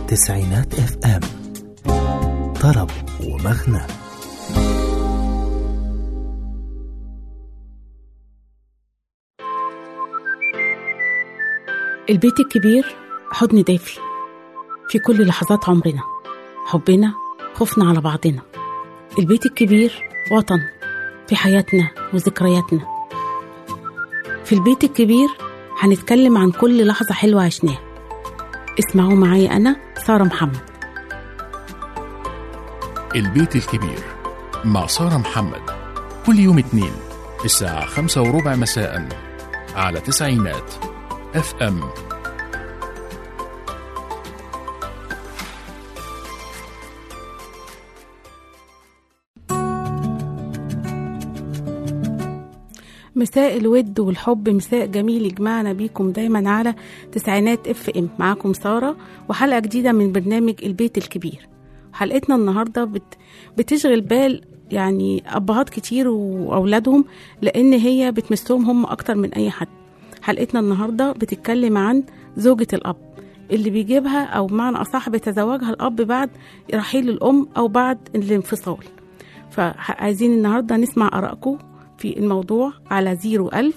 تسعينات اف ام طرب ومغنى البيت الكبير حضن دافي في كل لحظات عمرنا حبنا خوفنا على بعضنا البيت الكبير وطن في حياتنا وذكرياتنا في البيت الكبير هنتكلم عن كل لحظة حلوة عشناها اسمعوا معايا أنا سارة محمد البيت الكبير مع سارة محمد كل يوم اثنين الساعة خمسة وربع مساء على تسعينات اف ام مساء الود والحب مساء جميل يجمعنا بيكم دايما على تسعينات اف ام معاكم سارة وحلقة جديدة من برنامج البيت الكبير حلقتنا النهاردة بت بتشغل بال يعني أبهات كتير وأولادهم لأن هي بتمسهم هم أكتر من أي حد حلقتنا النهاردة بتتكلم عن زوجة الأب اللي بيجيبها أو بمعنى أصح بيتزوجها الأب بعد رحيل الأم أو بعد الانفصال فعايزين النهاردة نسمع آرائكم في الموضوع على 01000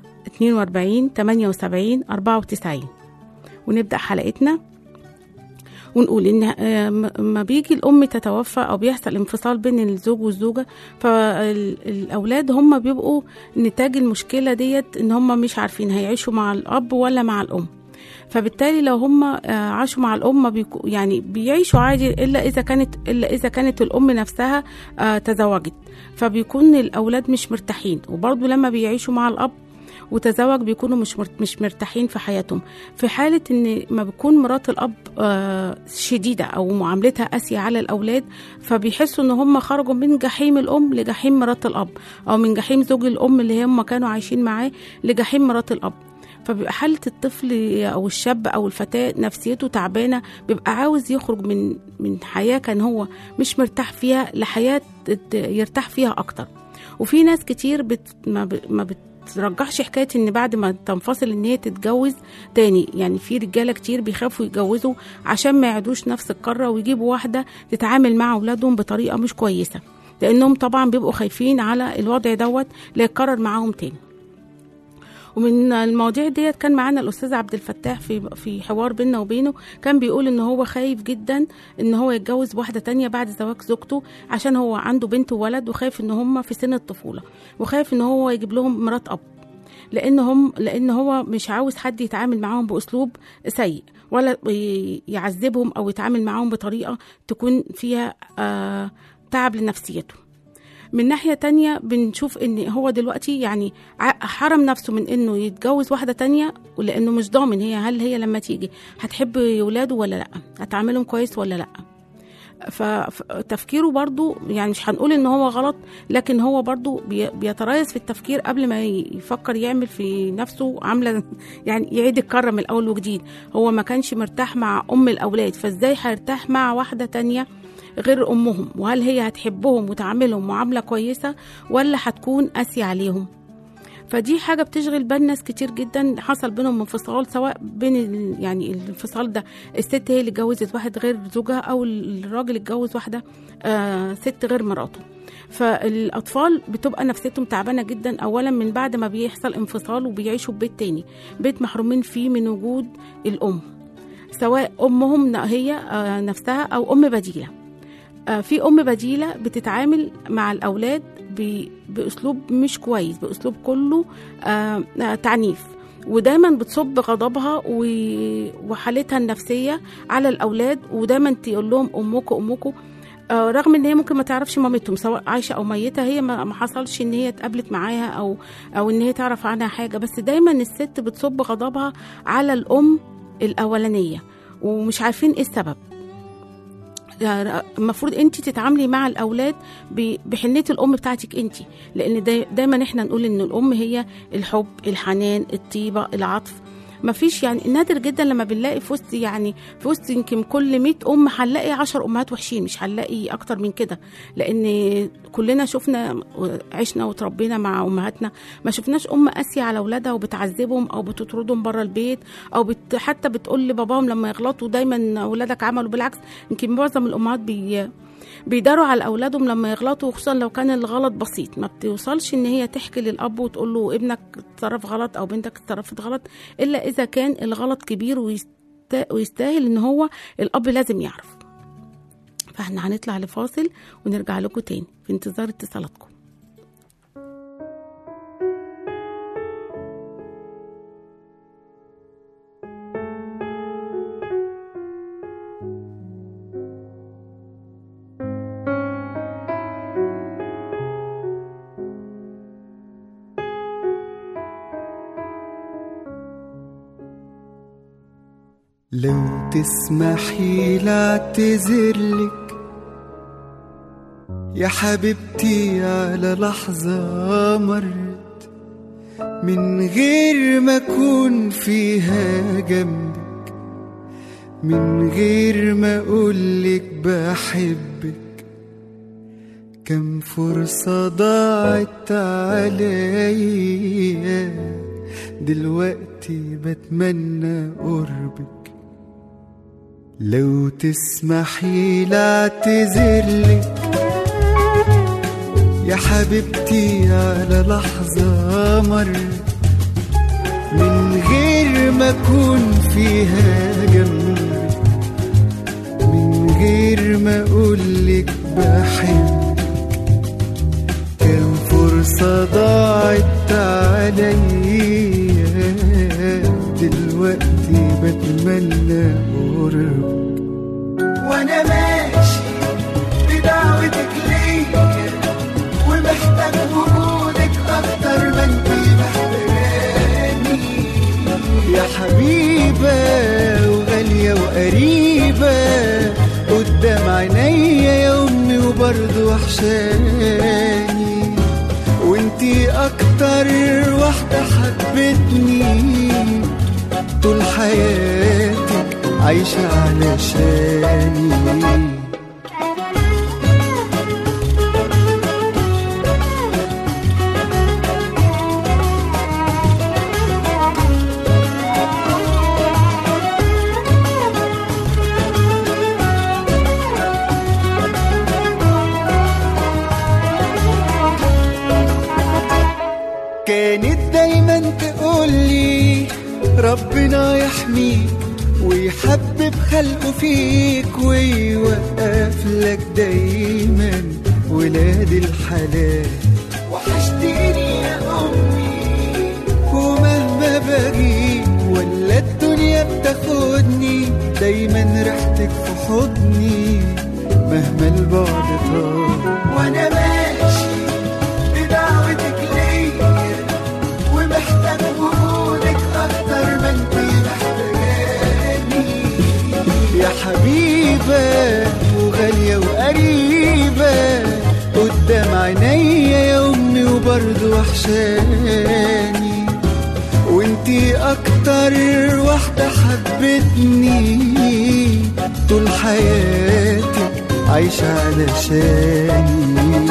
42 78 94 ونبدأ حلقتنا ونقول ان ما بيجي الام تتوفى او بيحصل انفصال بين الزوج والزوجه فالاولاد هم بيبقوا نتاج المشكله ديت ان هم مش عارفين هيعيشوا مع الاب ولا مع الام فبالتالي لو هم عاشوا مع الام بيكو يعني بيعيشوا عادي الا اذا كانت الا اذا كانت الام نفسها تزوجت فبيكون الاولاد مش مرتاحين وبرضه لما بيعيشوا مع الاب وتزوج بيكونوا مش مش مرتاحين في حياتهم في حاله ان ما بتكون مرات الاب شديده او معاملتها قاسيه على الاولاد فبيحسوا ان هم خرجوا من جحيم الام لجحيم مرات الاب او من جحيم زوج الام اللي هم كانوا عايشين معاه لجحيم مرات الاب فبيبقى حالة الطفل أو الشاب أو الفتاة نفسيته تعبانة بيبقى عاوز يخرج من من حياة كان هو مش مرتاح فيها لحياة يرتاح فيها أكتر وفي ناس كتير بت ما, ب ما بترجحش حكاية إن بعد ما تنفصل إن هي تتجوز تاني يعني في رجالة كتير بيخافوا يتجوزوا عشان ما يعيدوش نفس القارة ويجيبوا واحدة تتعامل مع أولادهم بطريقة مش كويسة لأنهم طبعا بيبقوا خايفين على الوضع دوت لا يتكرر معاهم تاني ومن المواضيع ديت كان معانا الاستاذ عبد الفتاح في في حوار بيننا وبينه كان بيقول ان هو خايف جدا ان هو يتجوز واحده تانية بعد زواج زوجته عشان هو عنده بنت وولد وخايف ان هم في سن الطفوله وخايف ان هو يجيب لهم مرات اب لان هم لان هو مش عاوز حد يتعامل معاهم باسلوب سيء ولا يعذبهم او يتعامل معاهم بطريقه تكون فيها آه تعب لنفسيته من ناحية تانية بنشوف ان هو دلوقتي يعني حرم نفسه من انه يتجوز واحدة تانية لانه مش ضامن هي هل هي لما تيجي هتحب ولاده ولا لا هتعاملهم كويس ولا لا فتفكيره برضو يعني مش هنقول ان هو غلط لكن هو برضو بيتريث في التفكير قبل ما يفكر يعمل في نفسه عامله يعني يعيد الكره من الاول وجديد هو ما كانش مرتاح مع ام الاولاد فازاي هيرتاح مع واحده تانية غير امهم وهل هي هتحبهم وتعاملهم معامله كويسه ولا هتكون قاسيه عليهم فدي حاجه بتشغل بال ناس كتير جدا حصل بينهم انفصال سواء بين يعني الانفصال ده الست هي اللي اتجوزت واحد غير زوجها او الراجل اتجوز واحده آه ست غير مراته فالاطفال بتبقى نفسيتهم تعبانه جدا اولا من بعد ما بيحصل انفصال وبيعيشوا في بيت تاني بيت محرومين فيه من وجود الام سواء امهم هي آه نفسها او ام بديله في ام بديله بتتعامل مع الاولاد باسلوب مش كويس باسلوب كله تعنيف ودايما بتصب غضبها وحالتها النفسيه على الاولاد ودايما تقول لهم امكم امكم رغم ان هي ممكن ما تعرفش مامتهم سواء عايشه او ميته هي ما حصلش ان هي اتقابلت معاها او او ان هي تعرف عنها حاجه بس دايما الست بتصب غضبها على الام الاولانيه ومش عارفين ايه السبب المفروض انت تتعاملي مع الاولاد بحنيه الام بتاعتك انت لان دايما احنا نقول ان الام هي الحب الحنان الطيبه العطف مفيش يعني نادر جدا لما بنلاقي في وسط يعني في وسط يمكن كل 100 ام هنلاقي 10 امهات وحشين مش هنلاقي اكتر من كده لان كلنا شفنا عشنا وتربينا مع امهاتنا ما شفناش ام قاسيه على اولادها وبتعذبهم او بتطردهم بره البيت او بت حتى بتقول لباباهم لما يغلطوا دايما اولادك عملوا بالعكس يمكن معظم الامهات بي بيداروا على اولادهم لما يغلطوا خصوصا لو كان الغلط بسيط ما بتوصلش ان هي تحكي للاب وتقول له ابنك اتصرف غلط او بنتك اتصرفت غلط الا اذا كان الغلط كبير ويست- ويستاهل ان هو الاب لازم يعرف فاحنا هنطلع لفاصل ونرجع لكم تاني في انتظار اتصالاتكم لو تسمحي لاعتذرلك يا حبيبتي على لحظة مرت من غير ما أكون فيها جنبك من غير ما أقولك بحبك كم فرصة ضاعت عليا دلوقتي بتمنى قربك لو تسمحي لاعتذرلك يا حبيبتي على لحظة مرت من غير ما أكون فيها جنبك من غير ما أقولك بحبك كم فرصة ضاعت عليا دلوقتي بتمنى قربك وانا ماشي بدعوتك ليا ومحتاج وجودك اكتر ما انت محتاجاني يا حبيبة وغالية وقريبة قدام عينيا يا امي وبرضه وحشاني وانتي اكتر واحدة حبتني طول حياتك عايشة علشاني كانت دايما تقولي ربنا يحميك ويحبب خلقه فيك ويوقف لك دايما ولاد الحلال وحشتيني يا امي ومهما باجي ولا الدنيا بتاخدني دايما ريحتك في حضني مهما البعد طال وانا ماشي بدعوتك ليا ومحتاج وجودك اكتر ما انت محتاجاني يا حبيبة وغالية وقريبة قدام عينيا يا امي وبرضه وحشاني وانتي اكتر واحدة حبتني طول حياتك عايشة علشاني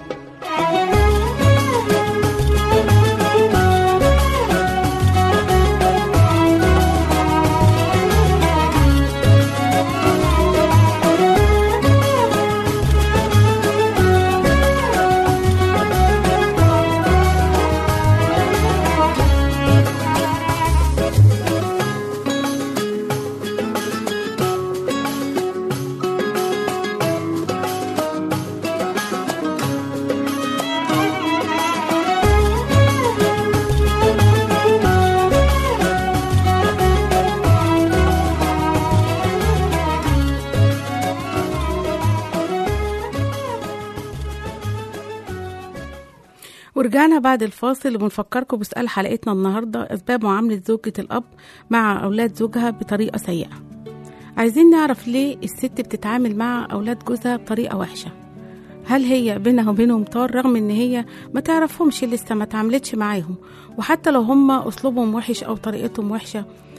ورجعنا بعد الفاصل وبنفكركم بسؤال حلقتنا النهارده اسباب معامله زوجة الاب مع اولاد زوجها بطريقه سيئه عايزين نعرف ليه الست بتتعامل مع اولاد جوزها بطريقه وحشه هل هي بينها وبينهم طار رغم ان هي ما تعرفهمش لسه ما تعاملتش معاهم وحتى لو هم اسلوبهم وحش او طريقتهم وحشه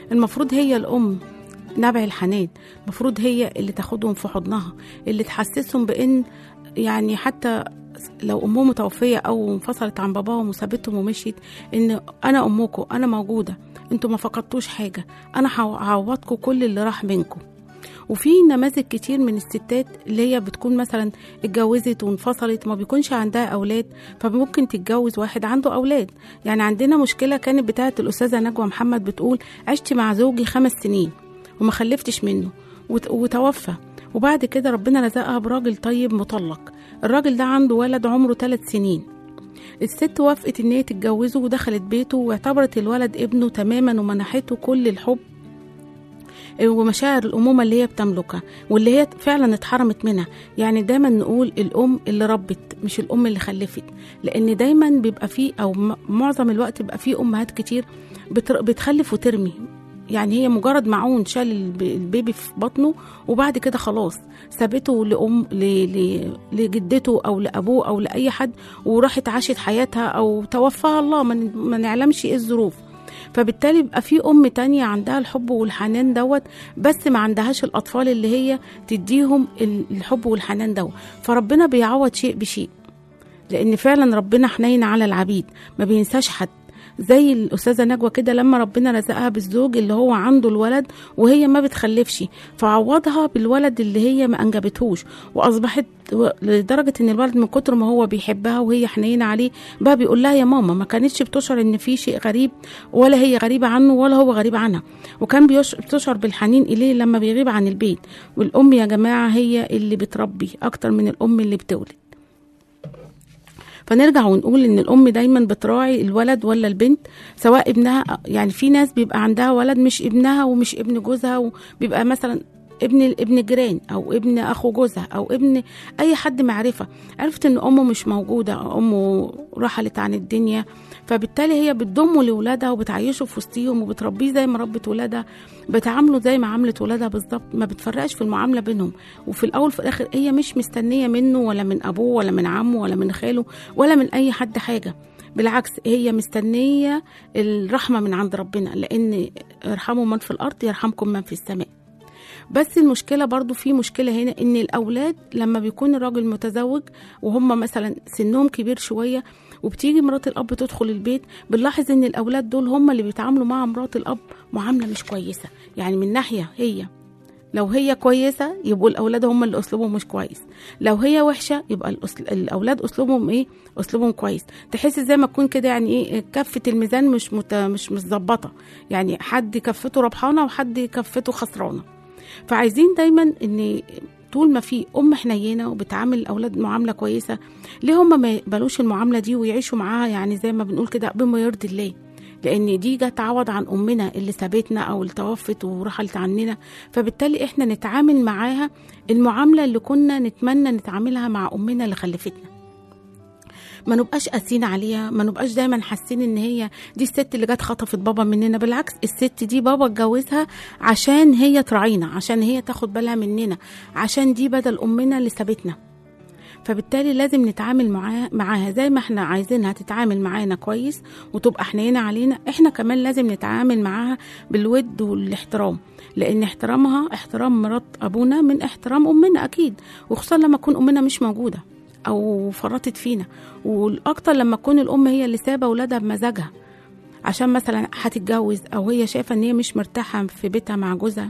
المفروض هي الأم نبع الحنان المفروض هي اللي تاخدهم في حضنها اللي تحسسهم بان يعني حتى لو امهم متوفيه او انفصلت عن باباهم وسابتهم ومشيت ان انا امكم انا موجوده انتوا ما فقدتوش حاجه انا هعوضكم كل اللي راح منكم وفي نماذج كتير من الستات اللي هي بتكون مثلا اتجوزت وانفصلت ما بيكونش عندها اولاد فممكن تتجوز واحد عنده اولاد يعني عندنا مشكله كانت بتاعه الاستاذه نجوى محمد بتقول عشت مع زوجي خمس سنين وما خلفتش منه وت- وتوفى وبعد كده ربنا رزقها براجل طيب مطلق الراجل ده عنده ولد عمره ثلاث سنين الست وافقت ان هي تتجوزه ودخلت بيته واعتبرت الولد ابنه تماما ومنحته كل الحب ومشاعر الأمومة اللي هي بتملكها واللي هي فعلا اتحرمت منها يعني دايما نقول الأم اللي ربت مش الأم اللي خلفت لأن دايما بيبقى فيه أو م- معظم الوقت بيبقى فيه أمهات كتير بتر- بتخلف وترمي يعني هي مجرد معون شال الب- البيبي في بطنه وبعد كده خلاص سابته لأم ل... ل... لجدته أو لأبوه أو لأي حد وراحت عاشت حياتها أو توفاها الله ما, ن- ما نعلمش إيه الظروف فبالتالي بيبقى في ام تانية عندها الحب والحنان دوت بس ما عندهاش الاطفال اللي هي تديهم ال- الحب والحنان دوت فربنا بيعوض شيء بشيء لان فعلا ربنا حنين على العبيد ما بينساش حد زي الاستاذه نجوى كده لما ربنا رزقها بالزوج اللي هو عنده الولد وهي ما بتخلفش فعوضها بالولد اللي هي ما انجبتهوش واصبحت و- لدرجه ان الولد من كتر ما هو بيحبها وهي حنينه عليه بقى بيقول لها يا ماما ما كانتش بتشعر ان في شيء غريب ولا هي غريبه عنه ولا هو غريب عنها وكان بيش- بتشعر بالحنين اليه لما بيغيب عن البيت والام يا جماعه هي اللي بتربي اكتر من الام اللي بتولد فنرجع ونقول ان الام دايما بتراعي الولد ولا البنت سواء ابنها يعني في ناس بيبقى عندها ولد مش ابنها ومش ابن جوزها وبيبقى مثلا ابن ابن جيران او ابن اخو جوزها او ابن اي حد معرفه عرفت ان امه مش موجوده امه رحلت عن الدنيا فبالتالي هي بتضمه لاولادها وبتعيشه في وسطيهم وبتربيه زي ما ربت ولادها بتعامله زي ما عاملت ولادها بالظبط ما بتفرقش في المعامله بينهم وفي الاول في الاخر هي مش مستنيه منه ولا من ابوه ولا من عمه ولا من خاله ولا من اي حد حاجه بالعكس هي مستنيه الرحمه من عند ربنا لان ارحموا من في الارض يرحمكم من في السماء بس المشكله برضو في مشكله هنا ان الاولاد لما بيكون الراجل متزوج وهم مثلا سنهم كبير شويه وبتيجي مرات الاب تدخل البيت بنلاحظ ان الاولاد دول هم اللي بيتعاملوا مع مرات الاب معامله مش كويسه يعني من ناحيه هي لو هي كويسه يبقوا الاولاد هم اللي اسلوبهم مش كويس لو هي وحشه يبقى الأسل... الاولاد اسلوبهم ايه اسلوبهم كويس تحس زي ما تكون كده يعني ايه كفه الميزان مش مت... مش متظبطه يعني حد كفته ربحانه وحد كفته خسرانه فعايزين دايما ان طول ما في ام حنينه وبتعامل الاولاد معامله كويسه ليه هم ما يقبلوش المعامله دي ويعيشوا معاها يعني زي ما بنقول كده بما يرضي الله لان دي جت تعوض عن امنا اللي سابتنا او اللي توفت ورحلت عننا فبالتالي احنا نتعامل معاها المعامله اللي كنا نتمنى نتعاملها مع امنا اللي خلفتنا ما نبقاش قاسيين عليها ما نبقاش دايما حاسين ان هي دي الست اللي جت خطفت بابا مننا بالعكس الست دي بابا اتجوزها عشان هي تراعينا عشان هي تاخد بالها مننا عشان دي بدل امنا اللي سابتنا فبالتالي لازم نتعامل معاها معاها زي ما احنا عايزينها تتعامل معانا كويس وتبقى حنينه علينا احنا كمان لازم نتعامل معاها بالود والاحترام لان احترامها احترام مرات ابونا من احترام امنا اكيد وخصوصا لما تكون امنا مش موجوده او فرطت فينا والاكتر لما تكون الام هي اللي سابه اولادها بمزاجها عشان مثلا هتتجوز او هي شايفه ان هي مش مرتاحه في بيتها مع جوزها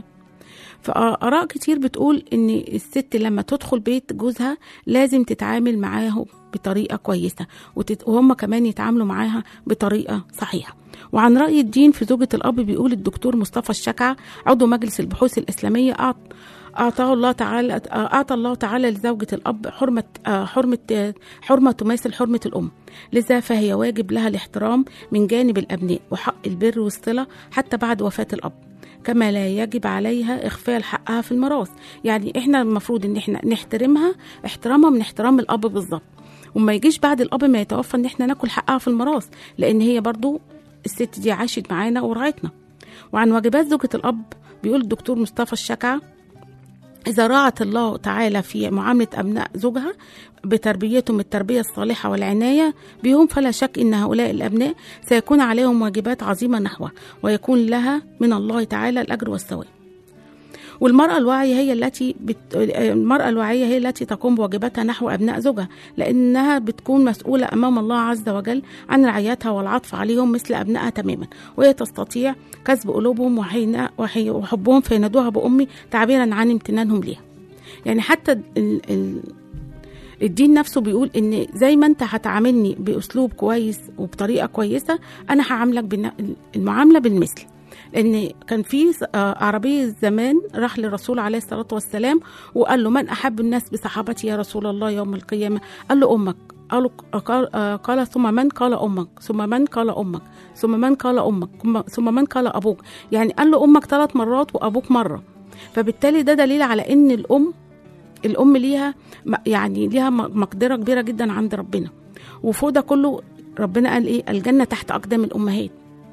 فآراء كتير بتقول إن الست لما تدخل بيت جوزها لازم تتعامل معاه بطريقة كويسة وتت... وهم كمان يتعاملوا معاها بطريقة صحيحة وعن رأي الدين في زوجة الأب بيقول الدكتور مصطفى الشكع عضو مجلس البحوث الإسلامية أعط... أعطاه الله تعالى أعطى الله تعالى لزوجة الأب حرمة حرمة حرمة تماثل حرمة الأم لذا فهي واجب لها الاحترام من جانب الأبناء وحق البر والصلة حتى بعد وفاة الأب كما لا يجب عليها إخفاء حقها في الميراث يعني إحنا المفروض إن إحنا نحترمها احترامها من احترام الأب بالظبط وما يجيش بعد الأب ما يتوفى إن إحنا ناكل حقها في الميراث لأن هي برضو الست دي عاشت معانا ورعتنا وعن واجبات زوجة الأب بيقول الدكتور مصطفى الشكع إذا راعت الله تعالى في معاملة أبناء زوجها بتربيتهم التربية الصالحة والعناية بهم فلا شك أن هؤلاء الأبناء سيكون عليهم واجبات عظيمة نحوه ويكون لها من الله تعالى الأجر والثواب والمرأة الواعية هي التي بت... المرأة الواعية هي التي تقوم بواجباتها نحو أبناء زوجها لأنها بتكون مسؤولة أمام الله عز وجل عن رعايتها والعطف عليهم مثل أبنائها تماما وهي تستطيع كسب قلوبهم وحين... وحي... وحبهم فينادوها بأمي تعبيرا عن امتنانهم ليها يعني حتى ال... ال... الدين نفسه بيقول ان زي ما انت هتعاملني باسلوب كويس وبطريقه كويسه انا هعاملك بالن... المعامله بالمثل لان كان في اعرابي زمان راح للرسول عليه الصلاه والسلام وقال له من احب الناس بصحابتي يا رسول الله يوم القيامه قال له امك قال, قال, قال ثم من قال امك ثم من قال امك ثم من قال امك ثم من قال ابوك يعني قال له امك ثلاث مرات وابوك مره فبالتالي ده دليل على ان الام الام ليها يعني ليها مقدره كبيره جدا عند ربنا وفوق ده كله ربنا قال ايه الجنه تحت اقدام الامهات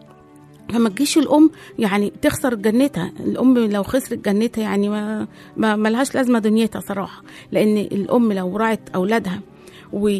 فما تجيش الام يعني تخسر جنتها الام لو خسرت جنتها يعني ما, ما ملهاش لازمه دنيتها صراحه لان الام لو راعت اولادها و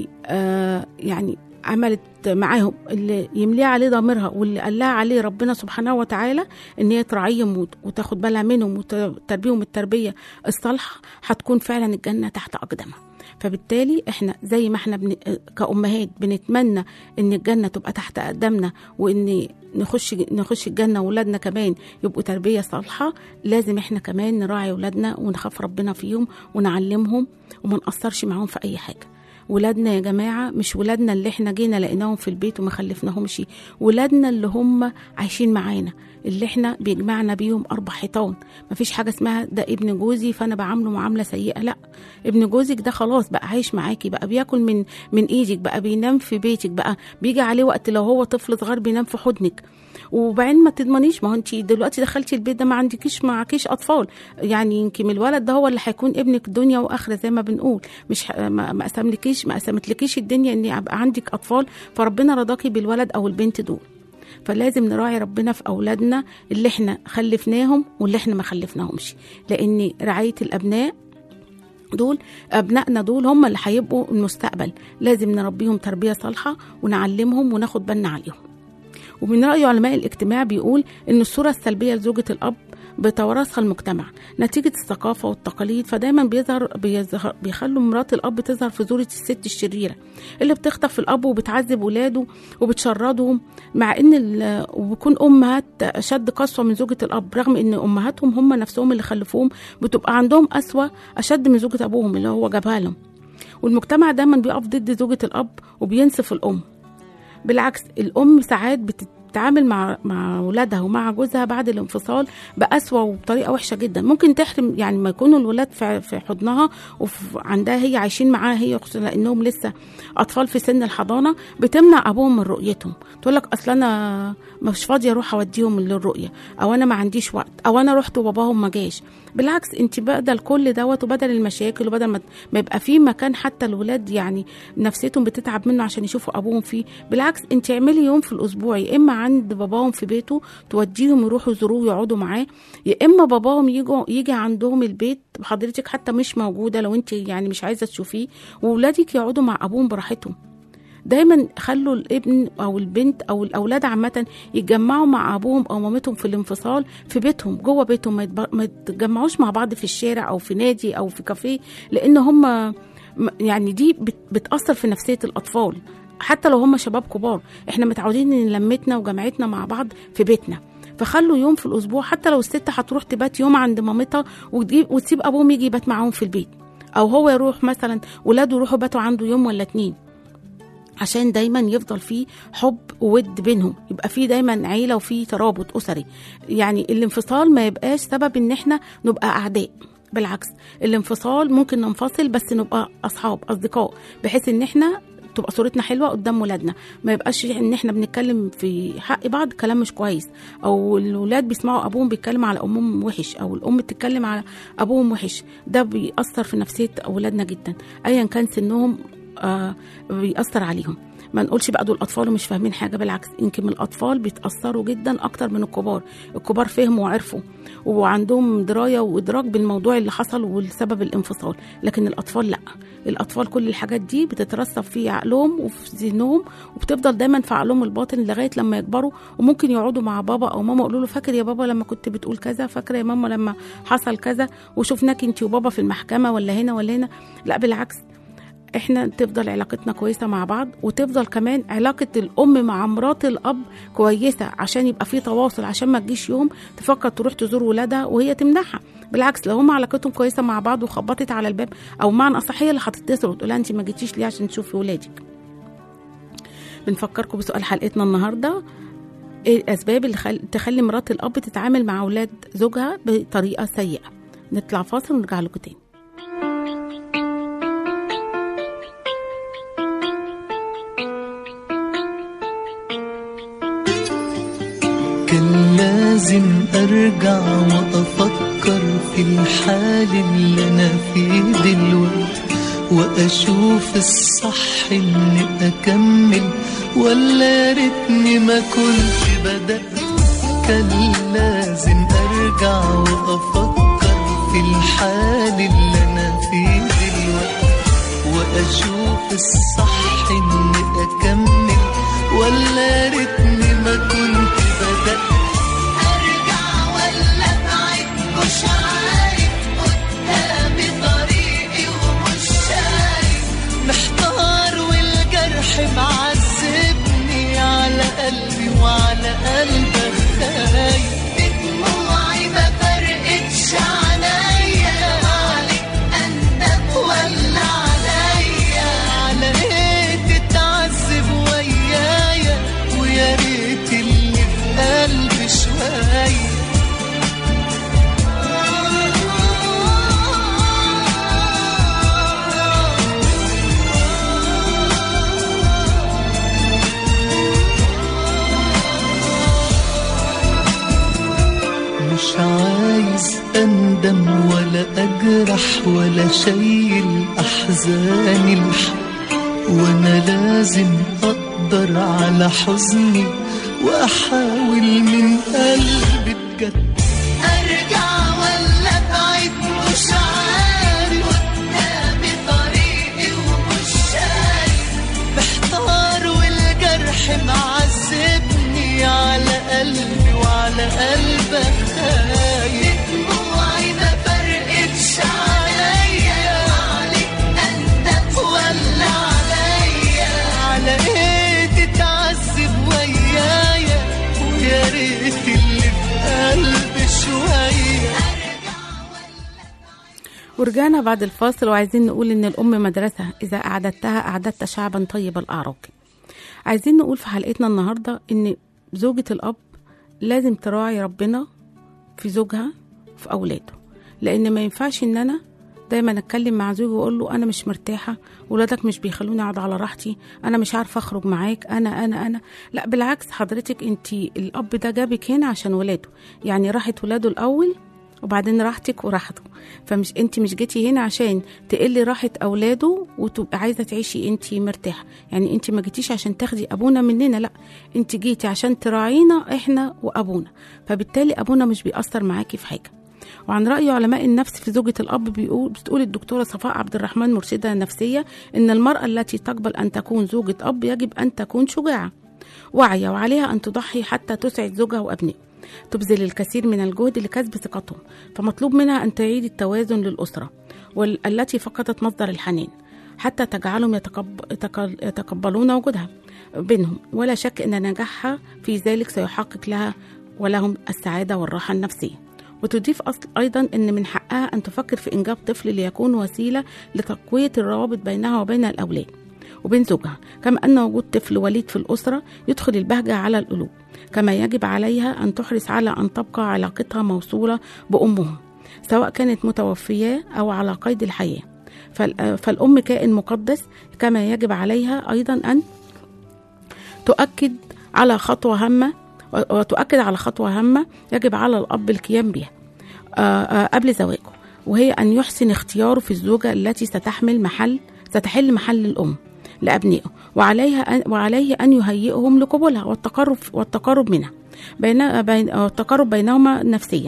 يعني عملت معاهم اللي يمليها عليه ضميرها واللي قال لها عليه ربنا سبحانه وتعالى ان هي تراعيهم وتاخد بالها منهم وتربيهم التربيه الصالحه هتكون فعلا الجنه تحت اقدامها فبالتالي احنا زي ما احنا بن... كأمهات بنتمنى ان الجنة تبقى تحت قدامنا وان نخش نخش الجنة واولادنا كمان يبقوا تربية صالحة لازم احنا كمان نراعي اولادنا ونخاف ربنا فيهم ونعلمهم وما نقصرش معاهم في اي حاجة ولادنا يا جماعة مش ولادنا اللي احنا جينا لقيناهم في البيت وما خلفناهمش ولادنا اللي هم عايشين معانا اللي احنا بيجمعنا بيهم اربع حيطان مفيش حاجه اسمها ده ابن جوزي فانا بعامله معامله سيئه لا ابن جوزك ده خلاص بقى عايش معاكي بقى بياكل من من ايدك بقى بينام في بيتك بقى بيجي عليه وقت لو هو طفل صغير بينام في حضنك وبعدين ما تضمنيش ما هو انت دلوقتي دخلتي البيت ده ما عندكيش معكيش اطفال يعني يمكن الولد ده هو اللي هيكون ابنك دنيا واخره زي ما بنقول مش ما, ما قسملكيش ما قسمتلكيش الدنيا ان يبقى عندك اطفال فربنا رضاكي بالولد او البنت دول فلازم نراعي ربنا في اولادنا اللي احنا خلفناهم واللي احنا ما خلفناهمش لان رعايه الابناء دول ابنائنا دول هم اللي هيبقوا المستقبل لازم نربيهم تربيه صالحه ونعلمهم وناخد بالنا عليهم ومن رأي علماء الاجتماع بيقول إن الصورة السلبية لزوجة الأب بتورثها المجتمع نتيجة الثقافة والتقاليد فدايما بيظهر, بيظهر بيخلوا مرات الأب تظهر في صورة الست الشريرة اللي بتخطف الأب وبتعذب ولاده وبتشردهم مع إن وبيكون أمهات أشد قسوة من زوجة الأب رغم إن أمهاتهم هم نفسهم اللي خلفوهم بتبقى عندهم قسوة أشد من زوجة أبوهم اللي هو جابها لهم والمجتمع دايما بيقف ضد زوجة الأب وبينصف الأم بالعكس الام ساعات بتتعامل مع مع ولادها ومع جوزها بعد الانفصال بأسوأ وبطريقه وحشه جدا ممكن تحرم يعني ما يكونوا الولاد في في حضنها وعندها هي عايشين معاها هي لانهم لسه اطفال في سن الحضانه بتمنع ابوهم من رؤيتهم تقول لك اصل انا مش فاضيه اروح اوديهم للرؤيه او انا ما عنديش وقت او انا رحت وباباهم ما جاش بالعكس انت بدل كل دوت وبدل المشاكل وبدل ما, ما يبقى في مكان حتى الولاد يعني نفسيتهم بتتعب منه عشان يشوفوا ابوهم فيه بالعكس انت اعملي يوم في الاسبوع يا اما عند باباهم في بيته توديهم يروحوا يزوروه ويقعدوا معاه يا اما باباهم يجوا يجي عندهم البيت حضرتك حتى مش موجوده لو انت يعني مش عايزه تشوفيه واولادك يقعدوا مع ابوهم براحتهم دايما خلوا الابن او البنت او الاولاد عامه يتجمعوا مع ابوهم او مامتهم في الانفصال في بيتهم جوه بيتهم ما يتجمعوش مع بعض في الشارع او في نادي او في كافيه لان هم يعني دي بتاثر في نفسيه الاطفال حتى لو هم شباب كبار احنا متعودين ان لمتنا وجمعتنا مع بعض في بيتنا فخلوا يوم في الاسبوع حتى لو الست هتروح تبات يوم عند مامتها وتسيب ابوهم يجي يبات معاهم في البيت او هو يروح مثلا ولاده يروحوا باتوا عنده يوم ولا اتنين عشان دايما يفضل فيه حب وود بينهم يبقى فيه دايما عيلة وفيه ترابط أسري يعني الانفصال ما يبقاش سبب ان احنا نبقى أعداء بالعكس الانفصال ممكن ننفصل بس نبقى أصحاب أصدقاء بحيث ان احنا تبقى صورتنا حلوه قدام ولادنا ما يبقاش ان احنا بنتكلم في حق بعض كلام مش كويس او الولاد بيسمعوا ابوهم بيتكلم على امهم وحش او الام بتتكلم على ابوهم وحش ده بيأثر في نفسيه اولادنا جدا ايا كان سنهم آه بيأثر عليهم ما نقولش بقى دول اطفال ومش فاهمين حاجه بالعكس يمكن الاطفال بيتاثروا جدا اكتر من الكبار الكبار فهموا وعرفوا وعندهم درايه وادراك بالموضوع اللي حصل والسبب الانفصال لكن الاطفال لا الاطفال كل الحاجات دي بتترسب في عقلهم وفي ذهنهم وبتفضل دايما في عقلهم الباطن لغايه لما يكبروا وممكن يقعدوا مع بابا او ماما يقولوا له فاكر يا بابا لما كنت بتقول كذا فاكره يا ماما لما حصل كذا وشفناك انت وبابا في المحكمه ولا هنا ولا هنا لا بالعكس احنا تفضل علاقتنا كويسه مع بعض وتفضل كمان علاقه الام مع مرات الاب كويسه عشان يبقى في تواصل عشان ما تجيش يوم تفكر تروح تزور ولادها وهي تمنعها بالعكس لو هم علاقتهم كويسه مع بعض وخبطت على الباب او معنى اصح هي اللي هتتصل وتقول لها انت ما جيتيش ليه عشان تشوفي ولادك بنفكركم بسؤال حلقتنا النهارده ايه الاسباب اللي خل... تخلي مرات الاب تتعامل مع اولاد زوجها بطريقه سيئه نطلع فاصل ونرجع لكم تاني كان لازم ارجع وافكر في الحال اللي انا فيه دلوقتي واشوف الصح اني اكمل ولا يا ريتني ما كنت بدات كان لازم ارجع وافكر في الحال اللي انا فيه دلوقتي واشوف الصح اني اكمل ولا يا ريتني ما كنت بدات ارجع ولا ابعد مش عارف قدامي طريقي ومش شايف محتار والجرح معذبني على قلبي وعلى قلبك خايف بدموعي ما فرقتش عليا عليك اندم ولا عليا على ايه تتعذب ويايا ويا ريت اللي في قلبي شويه مش عايز اندم ولا اجرح ولا شيل احزاني الحق وانا لازم اقدر على حزني واحاول من قلبي بجد ارجع ولا ابعد مش عارف قدامي طريقي ومش شايف محتار والجرح معذبني على قلبي وعلى قلبك خايف دموعي ما فرقتش عليا عليك اندم ولا عليا على ايه تتعذب ويايا ويا ريت اللي في قلبي شويه ورجعنا بعد الفاصل وعايزين نقول ان الام مدرسه اذا اعددتها اعددت شعبا طيب الاعراق عايزين نقول في حلقتنا النهارده ان زوجة الاب لازم تراعي ربنا في زوجها في اولاده لان ما ينفعش ان انا دايما اتكلم مع زوجي واقول له انا مش مرتاحه ولادك مش بيخلوني اقعد على راحتي انا مش عارفه اخرج معاك انا انا انا لا بالعكس حضرتك انت الاب ده جابك هنا عشان ولاده يعني راحت ولاده الاول وبعدين راحتك وراحته فمش انت مش جيتي هنا عشان تقلي راحه اولاده وتبقى عايزه تعيشي انت مرتاحه يعني انت ما جيتيش عشان تاخدي ابونا مننا لا انت جيتي عشان تراعينا احنا وابونا فبالتالي ابونا مش بيأثر معاكي في حاجه وعن رأي علماء النفس في زوجة الأب بيقول بتقول الدكتورة صفاء عبد الرحمن مرشدة نفسية إن المرأة التي تقبل أن تكون زوجة أب يجب أن تكون شجاعة واعية وعليها أن تضحي حتى تسعد زوجها وأبنائه تبذل الكثير من الجهد لكسب ثقتهم فمطلوب منها أن تعيد التوازن للأسرة والتي فقدت مصدر الحنان حتى تجعلهم يتقب... يتق- يتقبلون وجودها بينهم ولا شك أن نجاحها في ذلك سيحقق لها ولهم السعادة والراحة النفسية وتضيف أصل أيضا أن من حقها أن تفكر في إنجاب طفل ليكون وسيلة لتقوية الروابط بينها وبين الأولاد وبين زوجها كما أن وجود طفل وليد في الأسرة يدخل البهجة على القلوب كما يجب عليها أن تحرص على أن تبقى علاقتها موصولة بأمهم سواء كانت متوفية أو على قيد الحياة فال- فالأم كائن مقدس كما يجب عليها أيضا أن تؤكد على خطوة هامة وتؤكد على خطوة هامة يجب على الأب القيام بها آه، آه، قبل زواجه وهي أن يحسن اختياره في الزوجة التي ستحمل محل ستحل محل الأم لأبنائه وعليها أن وعليه أن يهيئهم لقبولها والتقرب والتقرب منها بين بين التقرب بينهما نفسيا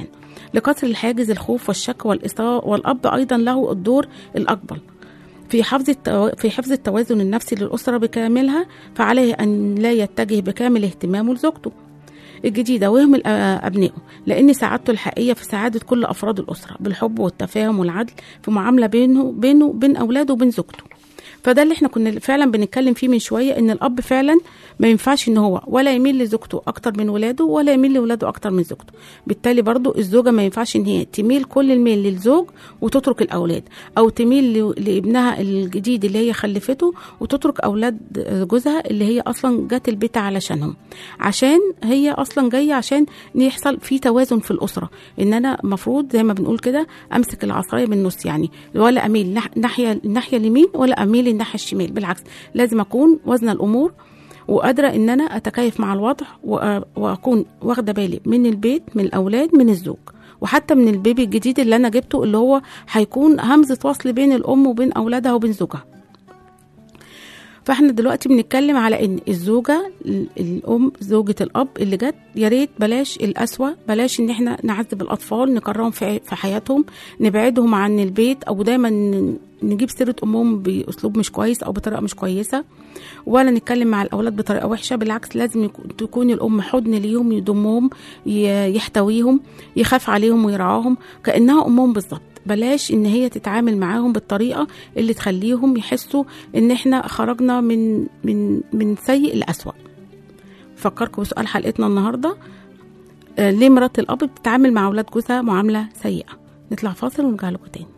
لكسر الحاجز الخوف والشك والإصرار والأب أيضا له الدور الأكبر في حفظ التو... في حفظ التوازن النفسي للأسرة بكاملها فعليه أن لا يتجه بكامل اهتمامه لزوجته الجديدة ويهمل أ- أبنائه لأن سعادته الحقيقية في سعادة كل أفراد الأسرة بالحب والتفاهم والعدل في معاملة بينه بينه بين أولاده وبين زوجته فده اللي احنا كنا فعلا بنتكلم فيه من شويه ان الاب فعلا ما ينفعش ان هو ولا يميل لزوجته اكتر من ولاده ولا يميل لولاده اكتر من زوجته بالتالي برضو الزوجه ما ينفعش ان هي تميل كل الميل للزوج وتترك الاولاد او تميل ل- لابنها الجديد اللي هي خلفته وتترك اولاد جوزها اللي هي اصلا جت البيت علشانهم عشان هي اصلا جايه عشان إن يحصل في توازن في الاسره ان انا مفروض زي ما بنقول كده امسك العصايه من النص يعني ولا اميل نح- ناحيه الناحيه اليمين ولا اميل الناحيه الشمال بالعكس لازم اكون وزن الامور وقادره ان انا اتكيف مع الوضع وأ- واكون واخده بالي من البيت من الاولاد من الزوج وحتى من البيبي الجديد اللي انا جبته اللي هو هيكون همزه وصل بين الام وبين اولادها وبين زوجها فاحنا دلوقتي بنتكلم على ان الزوجه ال- الام زوجه الاب اللي جت يا ريت بلاش القسوه بلاش ان احنا نعذب الاطفال نكرههم في في حياتهم نبعدهم عن البيت او دايما ن- نجيب سيره امهم باسلوب مش كويس او بطريقه مش كويسه ولا نتكلم مع الاولاد بطريقه وحشه بالعكس لازم يكون- تكون الام حضن ليهم يضمهم ي- يحتويهم يخاف عليهم ويرعاهم كانها امهم بالظبط بلاش ان هي تتعامل معاهم بالطريقه اللي تخليهم يحسوا ان احنا خرجنا من من من سيء لاسوأ فكركم بسؤال حلقتنا النهارده آه، ليه مرات الاب بتتعامل مع اولاد جوزها معامله سيئه نطلع فاصل ونرجع لكم تاني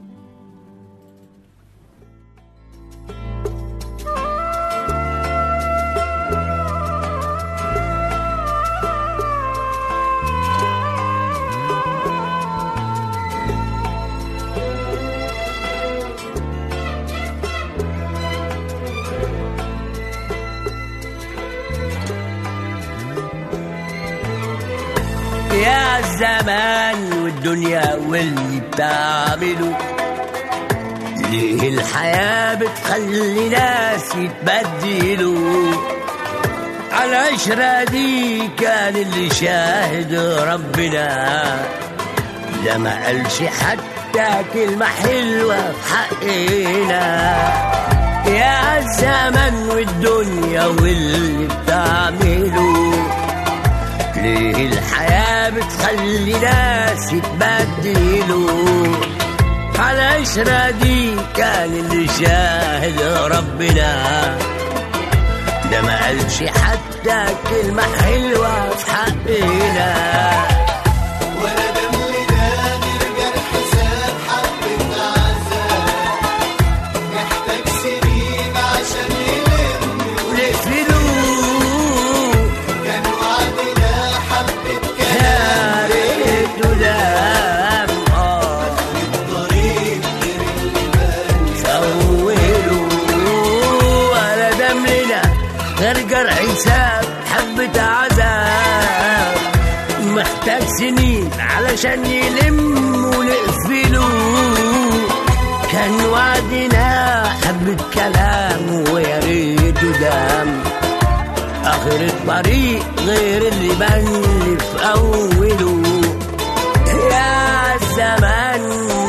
يا الزمان والدنيا واللي بتعمله ليه الحياة بتخلي ناس يتبدلوا على العشرة دي كان اللي شاهد ربنا ده ما قالش حتى كلمة حلوة في حقنا يا الزمن والدنيا واللي بتعمله ليه الحياة بتخلي ناس يتبدلوا على العشرة دي كان اللي شاهد ربنا ده ما قالش حتى كلمة حلوة في حقنا ولا دمنا نرجع حساب حبة عذاب محتاج سنين عشان يلم ونقفلوا كان وعدنا حبة يا كلام ريت دام آه الطريق غير اللي بان سولوا ولا دمنا غير جرح حساب حبة عذاب محتاج سنين علشان يلم ونقفلوا كان وعدنا حبة كلام ويا ريته دام آخر الطريق غير اللي بان في أوله يا زمان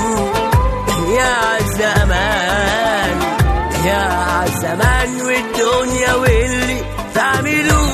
يا زمان يا زمان والدنيا واللي تعملوه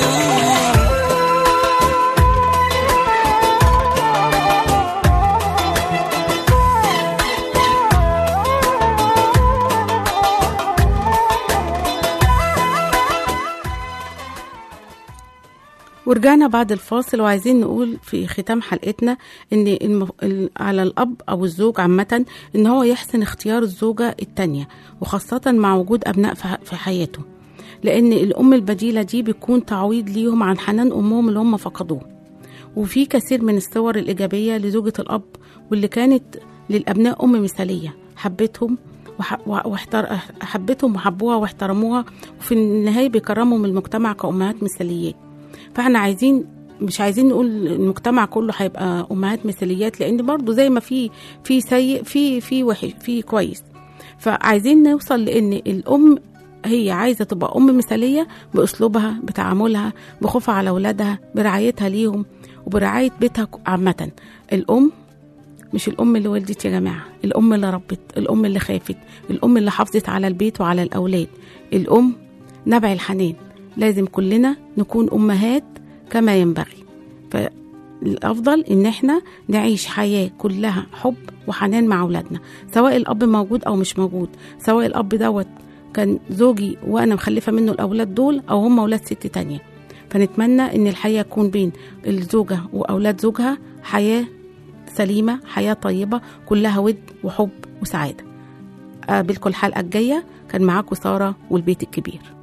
ورجعنا بعد الفاصل وعايزين نقول في ختام حلقتنا ان المف... ال- على الاب او الزوج عامه ان هو يحسن اختيار الزوجه التانية وخاصه مع وجود ابناء في ح- في حياته لان الام البديله دي بتكون تعويض ليهم عن حنان امهم اللي هم فقدوه وفي كثير من الصور الايجابيه لزوجه الاب واللي كانت للابناء ام مثاليه حبتهم وح- و- واحتر... حبتهم وحبوها واحترموها وفي النهايه بيكرمهم المجتمع كامهات مثاليات فاحنا عايزين مش عايزين نقول المجتمع كله هيبقى امهات مثاليات لان برضو زي ما في في سيء في في وحش في كويس فعايزين نوصل لان الام هي عايزه تبقى ام مثاليه باسلوبها بتعاملها بخوفها على اولادها برعايتها ليهم وبرعاية بيتها عامة الأم مش الأم اللي ولدت يا جماعة الأم اللي ربت الأم اللي خافت الأم اللي حافظت على البيت وعلى الأولاد الأم نبع الحنان لازم كلنا نكون أمهات كما ينبغي فالأفضل إن احنا نعيش حياة كلها حب وحنان مع أولادنا سواء الأب موجود أو مش موجود سواء الأب دوت كان زوجي وأنا مخلفة منه الأولاد دول أو هم أولاد ست تانية فنتمنى إن الحياة تكون بين الزوجة وأولاد زوجها حياة سليمة حياة طيبة كلها ود وحب وسعادة قابلكم الحلقة الجاية كان معاكم سارة والبيت الكبير